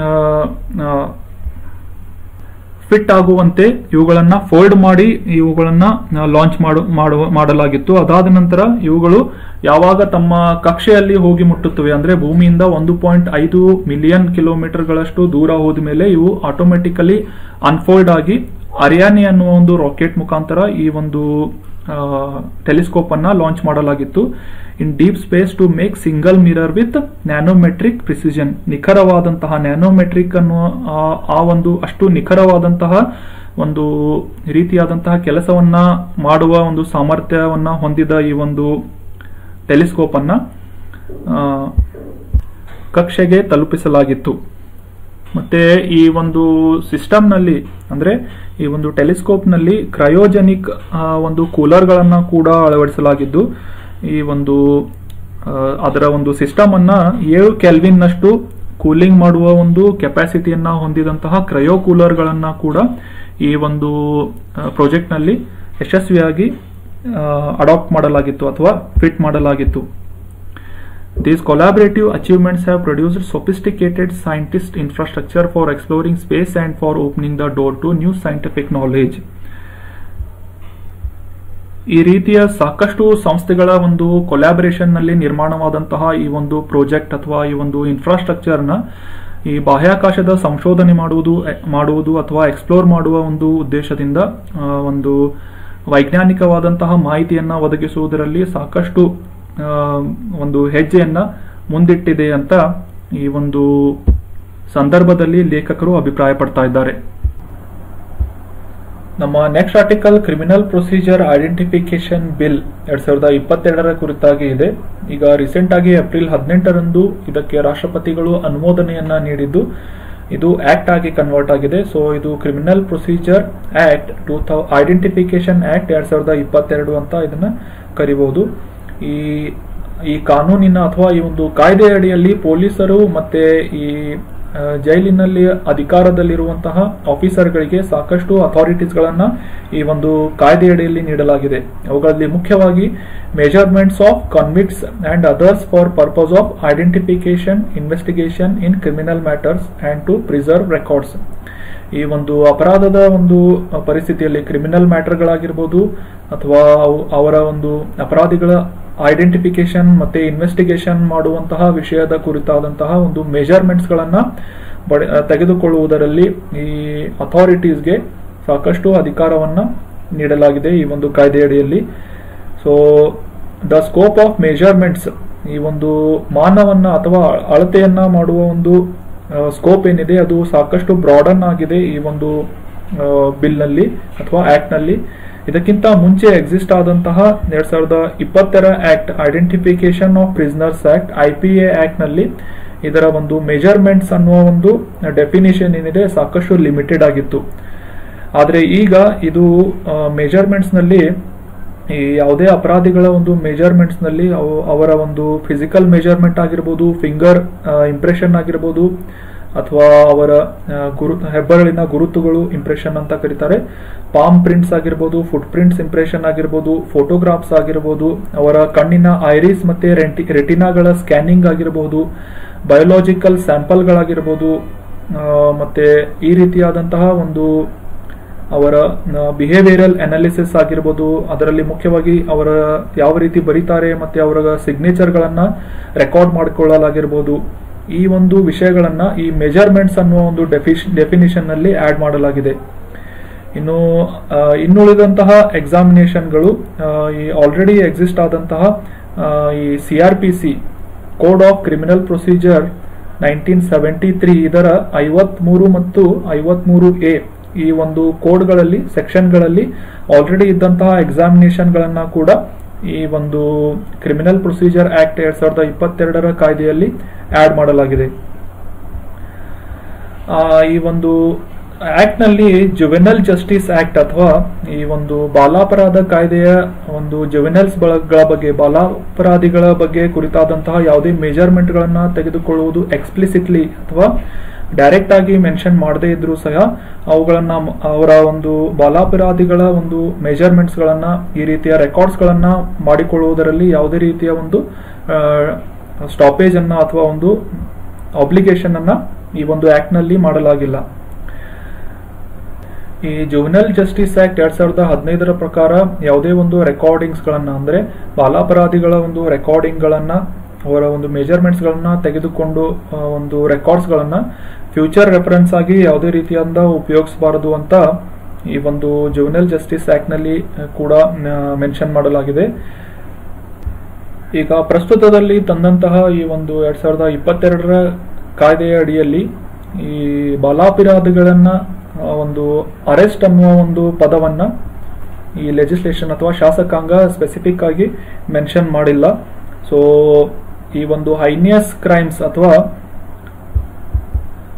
A: ಫಿಟ್ ಆಗುವಂತೆ ಇವುಗಳನ್ನ ಫೋಲ್ಡ್ ಮಾಡಿ ಇವುಗಳನ್ನ ಲಾಂಚ್ ಮಾಡು ಮಾಡುವ- ಮಾಡಲಾಗಿತ್ತು ಅದಾದ ನಂತರ ಇವುಗಳು ಯಾವಾಗ ತಮ್ಮ ಕಕ್ಷೆಯಲ್ಲಿ ಹೋಗಿ ಮುಟ್ಟುತ್ತವೆ ಅಂದ್ರೆ ಭೂಮಿಯಿಂದ ಒಂದು ಪಾಯಿಂಟ್ ಐದು ಮಿಲಿಯನ್ ಕಿಲೋಮೀಟರ್ಗಳಷ್ಟು ದೂರ ಹೋದ ಮೇಲೆ ಇವು ಆಟೋಮೆಟಿಕಲಿ ಅನ್ಫೋಲ್ಡ್ ಆಗಿ ಅರಿಯಾನಿ ಅನ್ನುವ ಒಂದು ರಾಕೆಟ್ ಮುಖಾಂತರ ಈ ಒಂದು ಟೆಲಿಸ್ಕೋಪ್ ಅನ್ನ ಲಾಂಚ್ ಮಾಡಲಾಗಿತ್ತು in deep space to make single mirror with nanometric precision ನಿಖರವಾದಂತಹ ನ್ಯಾನೋಮೆಟ್ರಿಕ್ ಅನ್ನುವ ಆ- ಆ ಒಂದು ಅಷ್ಟು ನಿಖರವಾದಂತಹ ಒಂದು ರೀತಿಯಾದಂತಹ ಕೆಲಸವನ್ನ ಮಾಡುವ ಒಂದು ಸಾಮರ್ಥ್ಯವನ್ನ ಹೊಂದಿದ ಈ ಒಂದು ಟೆಲಿಸ್ಕೋಪ್ ಅನ್ನ ಆ, ಕಕ್ಷೆಗೆ ತಲುಪಿಸಲಾಗಿತ್ತು ಮತ್ತೆ ಈ ಒಂದು ಸಿಸ್ಟಮ್ನಲ್ಲಿ ಅಂದ್ರೆ ಈ ಒಂದು ಟೆಲಿಸ್ಕೋಪ್ನಲ್ಲಿ ಕ್ರಯೋಜೆನಿಕ್ ಒಂದು ಕೂಲರ್ಗಳನ್ನ ಕೂಡ ಅಳವಡಿಸಲಾಗಿದ್ದು ಈ ಒಂದು ಆ, ಅದರ ಒಂದು ಸಿಸ್ಟಮ್ ಅನ್ನ ಏಳು ಕೆಲ್ವಿನ್ನಷ್ಟು ಕೂಲಿಂಗ್ ಮಾಡುವ ಒಂದು ಕೆಪಾಸಿಟಿಯನ್ನ ಹೊಂದಿದಂತಹ ಕ್ರಯೋ ಕೂಲರ್ಗಳನ್ನ ಕೂಡ ಈ ಒಂದು ಪ್ರಾಜೆಕ್ಟ್ ನಲ್ಲಿ ಯಶಸ್ವಿಯಾಗಿ ಅಡಾಪ್ಟ್ ಮಾಡಲಾಗಿತ್ತು ಅಥವಾ ಫಿಟ್ ಮಾಡಲಾಗಿತ್ತು These collaborative achievements have produced sophisticated scientist infrastructure for exploring space and for opening the door to new scientific knowledge. ಈ ರೀತಿಯ ಸಾಕಷ್ಟು ಸಂಸ್ಥೆಗಳ ಒಂದು ಕೊಲಾಬರೇಷನ್ ನಲ್ಲಿ ನಿರ್ಮಾಣವಾದಂತಹ ಈ ಒಂದು ಪ್ರಾಜೆಕ್ಟ್ ಅಥವಾ ಈ ಒಂದು ಇನ್ಫ್ರಾಸ್ಟ್ರಕ್ಚರ್ ನ ಈ ಬಾಹ್ಯಾಕಾಶದ ಸಂಶೋಧನೆ ಮಾಡುವುದು ಮಾಡುವುದು ಅಥವಾ ಎಕ್ಸ್ಪ್ಲೋರ್ ಮಾಡುವ ಒಂದು ಉದ್ದೇಶದಿಂದ ಆ, ಒಂದು ವೈಜ್ಞಾನಿಕವಾದಂತಹ ಮಾಹಿತಿಯನ್ನ ಒದಗಿಸುವುದರಲ್ಲಿ ಸಾಕಷ್ಟು ಆ, ಒಂದು ಹೆಜ್ಜೆಯನ್ನ ಮುಂದಿಟ್ಟಿದೆ ಅಂತ ಈ ಒಂದು ಸಂದರ್ಭದಲ್ಲಿ ಲೇಖಕರು ಅಭಿಪ್ರಾಯ ಪಡ್ತಾ ಇದ್ದಾರೆ ನಮ್ಮ next article criminal procedure identification bill ಎರಡ್ ಸಾವಿರದ ಇಪ್ಪತ್ತೆರಡರ ಕುರಿತಾಗಿ ಇದೆ ಈಗ ರೀಸೆಂಟ್ ಆಗಿ ಏಪ್ರಿಲ್ ಹದಿನೆಂಟರಂದು ಇದಕ್ಕೆ ರಾಷ್ಟ್ರಪತಿಗಳು ಅನುಮೋದನೆಯನ್ನ ನೀಡಿದ್ದು ಇದು ಆಕ್ಟ್ ಆಗಿ ಕನ್ವರ್ಟ್ ಆಗಿದೆ ಸೊ ಇದು criminal procedure act two thou identification act ಎರಡ್ ಸಾವಿರದ ಇಪ್ಪತ್ತೆರಡು ಅಂತ ಇದನ್ನ ಕರಿಬಹುದು ಈ ಈ ಕಾನೂನಿನ ಅಥವಾ ಈ ಒಂದು ಕಾಯ್ದೆ ಅಡಿಯಲ್ಲಿ ಪೊಲೀಸರು ಮತ್ತೆ ಈ ಆ, ಜೈಲಿನಲ್ಲಿ ಅಧಿಕಾರದಲ್ಲಿರುವಂತಹ ಆಫೀಸರ್ಗಳಿಗೆ ಸಾಕಷ್ಟು ಅಥಾರಿಟೀಸ್ ಗಳನ್ನ ಈ ಒಂದು ಕಾಯ್ದೆ ಅಡಿಯಲ್ಲಿ ನೀಡಲಾಗಿದೆ ಅವುಗಳಲ್ಲಿ ಮುಖ್ಯವಾಗಿ measurements of convicts and others for purpose of identification investigation in criminal matters and to preserve records ಈ ಒಂದು ಅಪರಾಧದ ಒಂದು ಪರಿಸ್ಥಿತಿಯಲ್ಲಿ ಕ್ರಿಮಿನಲ್ ಮ್ಯಾಟರ್ಗಳಾಗಿರ್ಬೋದು ಅಥವಾ ಅವು- ಅವರ ಒಂದು ಅಪರಾಧಿಗಳ ಐಡೆಂಟಿಫಿಕೇಶನ್ ಮತ್ತೆ ಇನ್ವೆಸ್ಟಿಗೇಷನ್ ಮಾಡುವಂತಹ ವಿಷಯದ ಕುರಿತಾದಂತಹ ಒಂದು ಮೆಜರ್ಮೆಂಟ್ಸ್ ಗಳನ್ನ ಬಡ- ತೆಗೆದುಕೊಳ್ಳುವುದರಲ್ಲಿ ಈ ಅಥಾರಿಟೀಸ್ಗೆ ಸಾಕಷ್ಟು ಅಧಿಕಾರವನ್ನ ನೀಡಲಾಗಿದೆ ಈ ಒಂದು ಕಾಯ್ದೆಯಡಿಯಲ್ಲಿ so the scope of measurements ಈ ಒಂದು ಮಾನವನ್ನ ಅಥವಾ ಅಳತೆಯನ್ನ ಮಾಡುವ ಒಂದು ಸ್ಕೋಪ್ ಏನಿದೆ ಅದು ಸಾಕಷ್ಟು ಬ್ರಾಡನ್ ಆಗಿದೆ ಈ ಒಂದು ಬಿಲ್ ನಲ್ಲಿ ಅಥವಾ ಆಕ್ಟ್ ನಲ್ಲಿ ಇದಕ್ಕಿಂತ ಮುಂಚೆ ಎಕ್ಸಿಸ್ಟ್ ಆದಂತಹ ಎರಡ್ ಸಾವಿರದ ಇಪ್ಪತ್ತರ act identification of prisoners act I P A act ನಲ್ಲಿ ಇದರ ಒಂದು ಮೆಜರ್ಮೆಂಟ್ಸ್ ಅನ್ನುವ ಒಂದು ಡೆಫಿನಿಷನ್ ಏನಿದೆ ಸಾಕಷ್ಟು ಲಿಮಿಟೆಡ್ ಆಗಿತ್ತು ಆದ್ರೆ ಈಗ ಇದು ಮೆಜರ್ಮೆಂಟ್ಸ್ ನಲ್ಲಿ ಈ ಯಾವುದೇ ಅಪರಾಧಿಗಳ ಒಂದು ಮೆಜರ್ಮೆಂಟ್ಸ್ ನಲ್ಲಿ ಅವು- ಅವರ ಒಂದು ಫಿಸಿಕಲ್ ಮೆಜರ್ಮೆಂಟ್ ಆಗಿರ್ಬೋದು ಫಿಂಗರ್ ಇಂಪ್ರೆಷನ್ ಆಗಿರ್ಬೋದು ಅಥವಾ ಅವರ ಆ, ಗುರು ಹೆಬ್ಬರಳಿನ ಗುರುತುಗಳು ಇಂಪ್ರೆಷನ್ ಅಂತ ಕರೀತಾರೆ ಪಾಮ್ ಪ್ರಿಂಟ್ಸ್ ಆಗಿರ್ಬೋದು ಫುಟ್ ಪ್ರಿಂಟ್ಸ್ ಇಂಪ್ರೆಷನ್ ಆಗಿರ್ಬೋದು ಫೋಟೋಗ್ರಾಫ್ಸ್ ಆಗಿರ್ಬೋದು ಅವರ ಕಣ್ಣಿನ ಐರಿಸ್ ಮತ್ತೆ ರೆಂಟಿ ರೆಟಿನಾಗಳ ಸ್ಕ್ಯಾನಿಂಗ್ ಆಗಿರಬಹುದು ಬಯೋಲಾಜಿಕಲ್ ಸ್ಯಾಂಪಲ್ಗಳಾಗಿರ್ಬೋದು ಆ, ಮತ್ತೆ ಈ ರೀತಿಯಾದಂತಹ ಒಂದು ಅವರ ಬಿಹೇವಿಯರಲ್ ಅನಾಲಿಸಿಸ್ ಆಗಿರ್ಬೋದು ಅದರಲ್ಲಿ ಮುಖ್ಯವಾಗಿ ಅವರ ಯಾವ ರೀತಿ ಬರೀತಾರೆ ಮತ್ತೆ ಅವರ ಸಿಗ್ನೇಚರ್ ಗಳನ್ನ ರೆಕಾರ್ಡ್ ಮಾಡಿಕೊಳ್ಳಲಾಗಿರ್ಬೋದು ಈ ಒಂದು ವಿಷಯಗಳನ್ನ ಈ ಮೆಜರ್ಮೆಂಟ್ಸ್ ಅನ್ನುವ ಒಂದು ಡೆಫಿನಿಷನ್ ನಲ್ಲಿ ಆಡ್ ಮಾಡಲಾಗಿದೆ ಇನ್ನು ಆ, ಇನ್ನುಳಿದಂತಹ ಎಕ್ಸಾಮಿನೇಷನ್ಗಳು ಈ ಆಲ್ರೆಡಿ ಎಕ್ಸಿಸ್ಟ್ ಆದಂತಹ ಆ, ಈ C R P C code of criminal procedure nineteen seventy three ಇದರ ಐವತ್ಮೂರು ಮತ್ತು ಐವತ್ಮೂರು ಎ ಈ ಒಂದು ಕೋಡ್ಗಳಲ್ಲಿ ಸೆಕ್ಷನ್ಗಳಲ್ಲಿ ಆಲ್ರೆಡಿ ಇದ್ದಂತಹ ಎಕ್ಸಾಮಿನೇಷನ್ ಗಳನ್ನ ಕೂಡ ಈ ಒಂದು ಕ್ರಿಮಿನಲ್ ಪ್ರೊಸೀಜರ್ ಆಕ್ಟ್ ಎರಡ್ ಸಾವಿರದ ಇಪ್ಪತ್ತೆರಡರ ಕಾಯ್ದೆಯಲ್ಲಿ ಆಡ್ ಮಾಡಲಾಗಿದೆ ಆ, ಈ ಒಂದು ಆಕ್ಟ್ ನಲ್ಲಿ ಜುವೆನಲ್ ಜಸ್ಟಿಸ್ ಆಕ್ಟ್ ಅಥವಾ ಈ ಒಂದು ಬಾಲಾಪರಾಧ ಕಾಯ್ದೆಯ ಒಂದು ಜುವೆನಲ್ಸ್ ಗಳ ಬಗ್ಗೆ ಬಾಲಾಪರಾಧಿಗಳ ಬಗ್ಗೆ ಕುರಿತಾದಂತಹ ಯಾವುದೇ ಮೆಜರ್ಮೆಂಟ್ ಗಳನ್ನ ತೆಗೆದುಕೊಳ್ಳುವುದು ಎಕ್ಸ್ಪ್ಲಿಸಿಟ್ಲಿ ಅಥವಾ ಡೈರೆಕ್ಟ್ ಆಗಿ ಮೆನ್ಷನ್ ಮಾಡದೇ ಇದ್ರೂ ಸಹ ಅವುಗಳನ್ನ ಮ- ಅವರ ಒಂದು ಬಾಲಾಪರಾಧಿಗಳ ಒಂದು ಮೆಜರ್ಮೆಂಟ್ಸ್ ಗಳನ್ನ ಈ ರೀತಿಯ ರೆಕಾರ್ಡ್ಸ್ ಗಳನ್ನ ಮಾಡಿಕೊಳ್ಳುವುದರಲ್ಲಿ ಯಾವುದೇ ರೀತಿಯ ಒಂದು ಸ್ಟಾಪೇಜ್ ಅನ್ನ ಅಥವಾ ಒಂದು ಅಬ್ಲಿಗೇಷನ್ ಅನ್ನ ಈ ಒಂದು ಆಕ್ಟ್ ನಲ್ಲಿ ಮಾಡಲಾಗಿಲ್ಲ ಈ ಜುವೆನಲ್ ಜಸ್ಟಿಸ್ ಆಕ್ಟ್ ಎರಡ್ ಸಾವಿರದ ಹದಿನೈದರ ಪ್ರಕಾರ ಯಾವುದೇ ಒಂದು ರೆಕಾರ್ಡಿಂಗ್ಸ್ ಗಳನ್ನ ಅಂದ್ರೆ ಬಾಲಾಪರಾಧಿಗಳ ಒಂದು ರೆಕಾರ್ಡಿಂಗ್ ಗಳನ್ನ ಅವರ ಒಂದು ಮೆಜರ್ಮೆಂಟ್ಸ್ ಗಳನ್ನ ತೆಗೆದುಕೊಂಡು ಆ, ಒಂದು ರೆಕಾರ್ಡ್ಸ್ ಗಳನ್ನ ಫ್ಯೂಚರ್ ರೆಫರೆನ್ಸ್ ಆಗಿ ಯಾವುದೇ ರೀತಿಯಿಂದ ಉಪಯೋಗಿಸಬಾರದು ಅಂತ ಈ ಒಂದು ಜುವೆನಲ್ ಜಸ್ಟಿಸ್ ಆಕ್ಟ್ ನಲ್ಲಿ ಆ, ಕೂಡ ಮೆನ್ಷನ್ ಮಾಡಲಾಗಿದೆ ಈಗ ಪ್ರಸ್ತುತದಲ್ಲಿ ತಂದಂತಹ ಈ ಒಂದು ಎರಡ್ ಸಾವಿರದ ಇಪ್ಪತ್ತೆರಡರ ಕಾಯ್ದೆಯ ಅಡಿಯಲ್ಲಿ ಈ ಬಾಲಾಪರಾಧಿಗಳನ್ನ ಆ, ಒಂದು ಅರೆಸ್ಟ್ ಅನ್ನುವ ಒಂದು ಪದವನ್ನ ಈ ಲೆಜಿಸ್ಲೇಷನ್ ಅಥವಾ ಶಾಸಕಾಂಗ ಸ್ಪೆಸಿಫಿಕ್ ಆಗಿ ಮೆನ್ಷನ್ ಮಾಡಿಲ್ಲ ಸೊ ಈ ಒಂದು ಹೈನಿಯಸ್ ಕ್ರೈಮ್ಸ್ ಅಥವಾ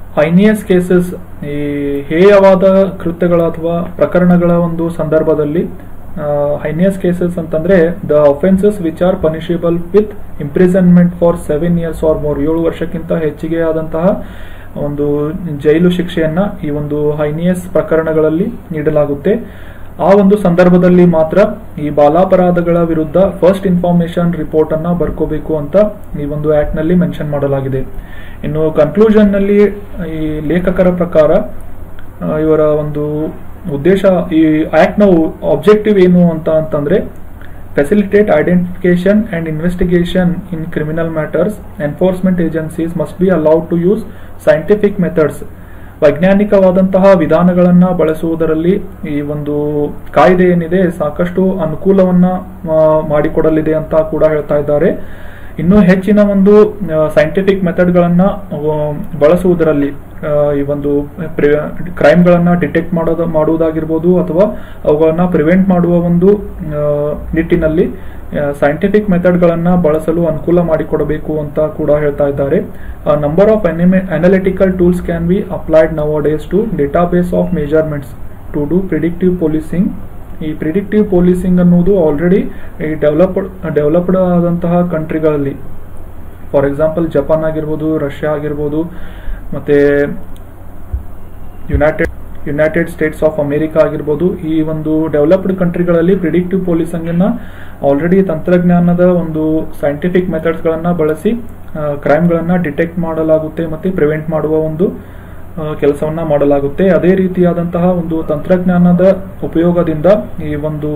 A: ಐನಿಯಸ್ ಕೇಸಸ್ ಈ ಹೇಯವಾದ ಕೃತ್ಯಗಳ ಅಥವಾ ಪ್ರಕರಣಗಳ ಒಂದು ಸಂದರ್ಭದಲ್ಲಿ ಹೈನಿಯಸ್ ಕೇಸಸ್ ಅಂತಂದ್ರೆ the offences which are punishable with imprisonment for seven years or more ಏಳು ವರ್ಷಕ್ಕಿಂತ ಹೆಚ್ಚಿಗೆ ಆದಂತಹ ಒಂದು ಜೈಲು ಶಿಕ್ಷೆಯನ್ನ ಈ ಒಂದು ಹೈನಿಯಸ್ ಪ್ರಕರಣಗಳಲ್ಲಿ ನೀಡಲಾಗುತ್ತೆ ಆ ಒಂದು ಸಂದರ್ಭದಲ್ಲಿ ಮಾತ್ರ ಈ ಬಾಲಾಪರಾಧಗಳ ವಿರುದ್ಧ ಫಸ್ಟ್ ಇನ್ಫಾರ್ಮೇಶನ್ ರಿಪೋರ್ಟ್ ಅನ್ನ ಬರ್ಕೋಬೇಕು ಅಂತ ಈ ಒಂದು ಆಕ್ಟ್ ನಲ್ಲಿ ಮೆನ್ಷನ್ ಮಾಡಲಾಗಿದೆ ಇನ್ನು ಕನ್ಕ್ಲೂಷನ್ ನಲ್ಲಿ ಈ ಲೇಖಕರ ಪ್ರಕಾರ ಆ, ಇವರ ಒಂದು ಉದ್ದೇಶ ಈ ಆಕ್ಟ್ ನ ಆಬ್ಜೆಕ್ಟಿವ್ ಏನು ಅಂತ ಅಂತಂದ್ರೆ facilitate identification and investigation in criminal matters enforcement agencies must be allowed to use scientific methods ವೈಜ್ಞಾನಿಕವಾದಂತಹ ವಿಧಾನಗಳನ್ನ ಬಳಸುವುದರಲ್ಲಿ ಈ ಒಂದು ಕಾಯ್ದೆ ಏನಿದೆ ಸಾಕಷ್ಟು ಅನುಕೂಲವನ್ನ ಆ, ಮಾಡಿಕೊಡಲಿದೆ ಅಂತ ಕೂಡ ಹೇಳ್ತಾ ಇದ್ದಾರೆ ಇನ್ನೂ ಹೆಚ್ಚಿನ ಒಂದು ಸೈಂಟಿಫಿಕ್ ಮೆಥಡ್ಗಳನ್ನ ಬಳಸುವುದರಲ್ಲಿ ಆ, ಈ ಒಂದು ಕ್ರೈಮ್ಗಳನ್ನ ಡಿಟೆಕ್ಟ್ ಮಾಡೋದು ಮಾಡುವುದಾಗಿರ್ಬೋದು ಅಥವಾ ಅವುಗಳನ್ನ ಪ್ರಿವೆಂಟ್ ಮಾಡುವ ಒಂದು ಆ, ನಿಟ್ಟಿನಲ್ಲಿ ಸೈಂಟಿಫಿಕ್ ಮೆಥಡ್ಗಳನ್ನ ಬಳಸಲು ಅನುಕೂಲ ಮಾಡಿಕೊಡಬೇಕು ಅಂತ ಕೂಡ ಹೇಳ್ತಾ ಇದ್ದಾರೆ number of analytical tools can be applied nowadays to database of measurements to do predictive policing ಈ ಪ್ರಿಡಿಕ್ಟಿವ್ ಪೊಲೀಸಿಂಗ್ ಅನ್ನೋದು ಆಲ್ರೆಡಿ ಈ ಡೆವಲಪ್ಡ್ ಡೆವಲಪ್ಡ್ ಆದಂತಹ ಕಂಟ್ರಿಗಳಲ್ಲಿ ಫಾರ್ ಎಕ್ಸಾಂಪಲ್ ಜಪಾನ್ ಆಗಿರ್ಬೋದು ರಷ್ಯಾ ಆಗಿರ್ಬೋದು ಮತ್ತೆ United United States of America ಆಗಿರ್ಬೋದು ಈ ಒಂದು ಡೆವಲಪ್ಡ್ ಕಂಟ್ರಿಗಳಲ್ಲಿ ಪ್ರಿಡಿಕ್ಟಿವ್ ಪೊಲೀಸಿಂಗ್ ಅನ್ನ ಆಲ್ರೆಡಿ ತಂತ್ರಜ್ಞಾನದ ಒಂದು ಸೈಂಟಿಫಿಕ್ ಮೆಥಡ್ಸ್ ಗಳನ್ನ ಬಳಸಿ ಕ್ರೈಮ್ ಗಳನ್ನ ಡಿಟೆಕ್ಟ್ ಮಾಡಲಾಗುತ್ತೆ ಮತ್ತೆ ಪ್ರಿವೆಂಟ್ ಮಾಡುವ ಒಂದು ಕೆಲಸವನ್ನ ಮಾಡಲಾಗುತ್ತೆ ಅದೇ ರೀತಿಯಾದಂತಹ ಒಂದು ತಂತ್ರಜ್ಞಾನದ ಉಪಯೋಗದಿಂದ ಈ ಒಂದು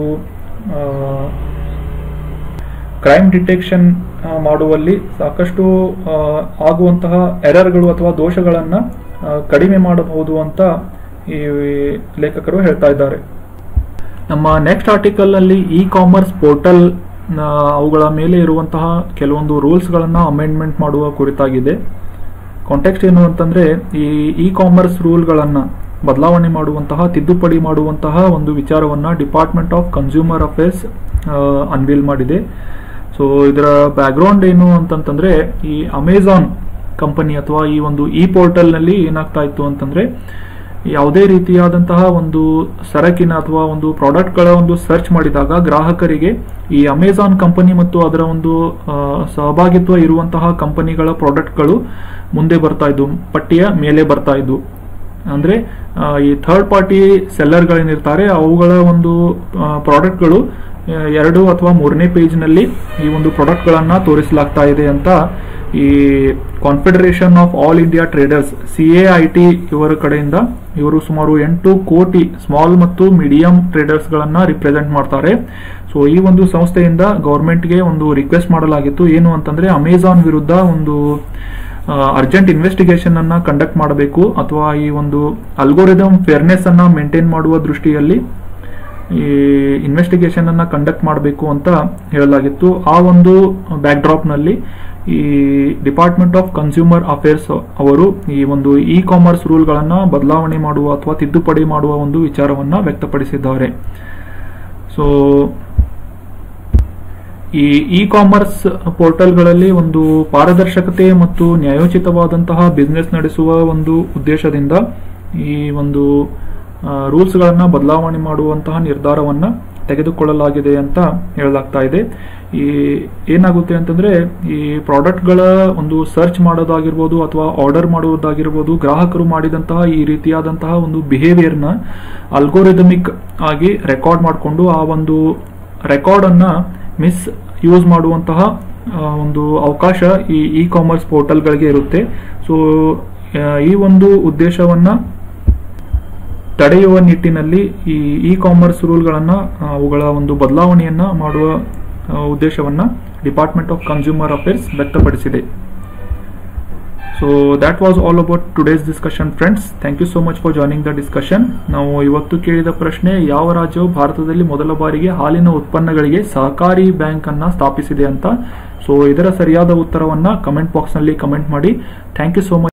A: ಕ್ರೈಮ್ ಡಿಟೆಕ್ಷನ್ ಮಾಡುವಲ್ಲಿ ಸಾಕಷ್ಟು ಆ, ಆಗುವಂತಹ ಎರರ್ಗಳು ಅಥವಾ ದೋಷಗಳನ್ನ ಆ, ಕಡಿಮೆ ಮಾಡಬಹುದು ಅಂತ ಈ ಲೇಖಕರು ಹೇಳ್ತಾ ಇದ್ದಾರೆ ನಮ್ಮ ನೆಕ್ಸ್ಟ್ ಆರ್ಟಿಕಲ್ ನಲ್ಲಿ ಇ ಕಾಮರ್ಸ್ ಪೋರ್ಟಲ್ ಅವುಗಳ ಮೇಲೆ ಇರುವಂತಹ ಕೆಲವೊಂದು ರೂಲ್ಸ್ ಗಳನ್ನ ಅಮೆಂಡ್ಮೆಂಟ್ ಮಾಡುವ ಕುರಿತಾಗಿದೆ ಕಾಂಟೆಕ್ಸ್ಟ್ ಏನು ಅಂತಂದ್ರೆ ಈ ಇ ಕಾಮರ್ಸ್ ರೂಲ್ಗಳನ್ನ ಬದಲಾವಣೆ ಮಾಡುವಂತಹ ತಿದ್ದುಪಡಿ ಮಾಡುವಂತಹ ಒಂದು ವಿಚಾರವನ್ನ department of consumer affairs unveil ಮಾಡಿದೆ ಸೊ ಇದರ ಬ್ಯಾಕ್ಗ್ರೌಂಡ್ ಏನು ಅಂತಂತಂದ್ರೆ ಈ ಅಮೆಜಾನ್ ಕಂಪನಿ ಅಥವಾ ಈ ಒಂದು ಇ ಪೋರ್ಟಲ್ ನಲ್ಲಿ ಏನಾಗ್ತಾ ಇತ್ತು ಅಂತಂದ್ರೆ ಯಾವುದೇ ರೀತಿಯಾದಂತಹ ಒಂದು ಸರಕಿನ ಅಥವಾ ಒಂದು ಪ್ರಾಡಕ್ಟ್ಗಳ ಒಂದು ಸರ್ಚ್ ಮಾಡಿದಾಗ ಗ್ರಾಹಕರಿಗೆ ಈ ಅಮೆಜಾನ್ ಕಂಪನಿ ಮತ್ತು ಅದರ ಒಂದು ಆ, ಸಹಭಾಗಿತ್ವ ಇರುವಂತಹ ಕಂಪನಿಗಳ ಪ್ರಾಡಕ್ಟ್ಗಳು ಮುಂದೆ ಬರ್ತಾ ಇದ್ವು ಪಟ್ಟಿಯ ಮೇಲೆ ಬರ್ತಾ ಇದ್ವು ಅಂದ್ರೆ ಆ, ಈ ಥರ್ಡ್ ಪಾರ್ಟಿ ಸೆಲ್ಲರ್ಗಳೇನಿರ್ತಾರೆ ಅವುಗಳ ಒಂದು ಪ್ರಾಡಕ್ಟ್ಗಳು ಎರಡು ಅಥವಾ ಮೂರನೇ ಪೇಜ್ ನಲ್ಲಿ ಈ ಒಂದು ಪ್ರಾಡಕ್ಟ್ ಗಳನ್ನ ತೋರಿಸಲಾಗ್ತಾ ಇದೆ ಅಂತ ಈ confederation of all India traders C A I T ಇವರ ಕಡೆಯಿಂದ ಇವರು ಸುಮಾರು ಎಂಟು ಕೋಟಿ ಸ್ಮಾಲ್ ಮತ್ತು ಮೀಡಿಯಂ ಟ್ರೇಡರ್ಸ್ ಗಳನ್ನ ರಿಪ್ರೆಸೆಂಟ್ ಮಾಡ್ತಾರೆ ಸೊ ಈ ಒಂದು ಸಂಸ್ಥೆಯಿಂದ ಗವರ್ಮೆಂಟ್ಗೆ ಒಂದು ರಿಕ್ವೆಸ್ಟ್ ಮಾಡಲಾಗಿತ್ತು ಏನು ಅಂತಂದ್ರೆ ಅಮೆಜಾನ್ ವಿರುದ್ಧ ಒಂದು ಅರ್ಜೆಂಟ್ ಇನ್ವೆಸ್ಟಿಗೇಷನ್ ಅನ್ನ ಕಂಡಕ್ಟ್ ಮಾಡಬೇಕು ಅಥವಾ ಈ ಒಂದು ಅಲ್ಗೋರಿದಮ್ ಫೇರ್ನೆಸ್ ಅನ್ನ ಮೇಂಟೈನ್ ಮಾಡುವ ದೃಷ್ಟಿಯಲ್ಲಿ ಈ ಇನ್ವೆಸ್ಟಿಗೇಷನ್ ಅನ್ನ ಕಂಡಕ್ಟ್ ಮಾಡಬೇಕು ಅಂತ ಹೇಳಲಾಗಿತ್ತು ಆ ಒಂದು ಬ್ಯಾಕ್ ಡ್ರಾಪ್ ನಲ್ಲಿ ಈ ಡಿಪಾರ್ಟ್ಮೆಂಟ್ ಆಫ್ ಕನ್ಸ್ಯೂಮರ್ ಅಫೇರ್ಸ್ ಅವರು ಈ ಒಂದು ಇ ಕಾಮರ್ಸ್ ರೂಲ್ ಗಳನ್ನ ಬದಲಾವಣೆ ಮಾಡುವ ಅಥವಾ ತಿದ್ದುಪಡಿ ಮಾಡುವ ಒಂದು ವಿಚಾರವನ್ನ ವ್ಯಕ್ತಪಡಿಸಿದ್ದಾರೆ ಸೊ ಈ ಇ ಕಾಮರ್ಸ್ ಪೋರ್ಟಲ್ಗಳಲ್ಲಿ ಒಂದು ಪಾರದರ್ಶಕತೆ ಮತ್ತು ನ್ಯಾಯೋಚಿತವಾದಂತಹ ಬಿಸ್ನೆಸ್ ನಡೆಸುವ ಒಂದು ಉದ್ದೇಶದಿಂದ ಈ ಒಂದು ರೂಲ್ಸ್ ಗಳನ್ನ ಬದಲಾವಣೆ ಮಾಡುವಂತಹ ನಿರ್ಧಾರವನ್ನ ತೆಗೆದುಕೊಳ್ಳಲಾಗಿದೆ ಅಂತ ಹೇಳಲಾಗ್ತಾ ಇದೆ ಈ ಏನಾಗುತ್ತೆ ಅಂತಂದ್ರೆ ಈ ಪ್ರಾಡಕ್ಟ್ಗಳ ಒಂದು ಸರ್ಚ್ ಮಾಡೋದಾಗಿರ್ಬೋದು ಅಥವಾ ಆರ್ಡರ್ ಮಾಡುವುದಾಗಿರ್ಬೋದು ಗ್ರಾಹಕರು ಮಾಡಿದಂತಹ ಈ ರೀತಿಯಾದಂತಹ ಒಂದು ಬಿಹೇವಿಯರ್ನ ಅಲ್ಗೋರಿದಮಿಕ್ ಆಗಿ ರೆಕಾರ್ಡ್ ಮಾಡಿಕೊಂಡು ಆ ಒಂದು ರೆಕಾರ್ಡ್ ಅನ್ನ ಮಿಸ್ ಯೂಸ್ ಮಾಡುವಂತಹ ಆ, ಒಂದು ಅವಕಾಶ ಈ ಇ ಕಾಮರ್ಸ್ ಪೋರ್ಟಲ್ಗಳಿಗೆ ಇರುತ್ತೆ ಸೊ ಈ ಒಂದು ಉದ್ದೇಶವನ್ನ ತಡೆಯುವ ನಿಟ್ಟಿನಲ್ಲಿ ಈ ಇ ಕಾಮರ್ಸ್ ರೂಲ್ಗಳನ್ನ ಆ, ಅವುಗಳ ಒಂದು ಬದಲಾವಣೆಯನ್ನ ಮಾಡುವ ಆ, ಉದ್ದೇಶವನ್ನ ಡಿಪಾರ್ಟ್ಮೆಂಟ್ ಆಫ್ ಕನ್ಸ್ಯೂಮರ್ ಅಫೇರ್ಸ್ ವ್ಯಕ್ತಪಡಿಸಿದೆ so that was all about today's discussion friends thank you so much for joining the discussion ನಾವು ಇವತ್ತು ಕೇಳಿದ ಪ್ರಶ್ನೆ ಯಾವ ರಾಜ್ಯವು ಭಾರತದಲ್ಲಿ ಮೊದಲ ಬಾರಿಗೆ ಹಾಲಿನ ಉತ್ಪನ್ನಗಳಿಗೆ ಸಹಕಾರಿ ಬ್ಯಾಂಕ್ ಅನ್ನ ಸ್ಥಾಪಿಸಿದೆ ಅಂತ ಸೊ ಇದರ ಸರಿಯಾದ ಉತ್ತರವನ್ನ ಕಮೆಂಟ್ ಬಾಕ್ಸ್ ನಲ್ಲಿ ಕಮೆಂಟ್ ಮಾಡಿ ಥ್ಯಾಂಕ್ ಯು ಸೋ ಮಚ್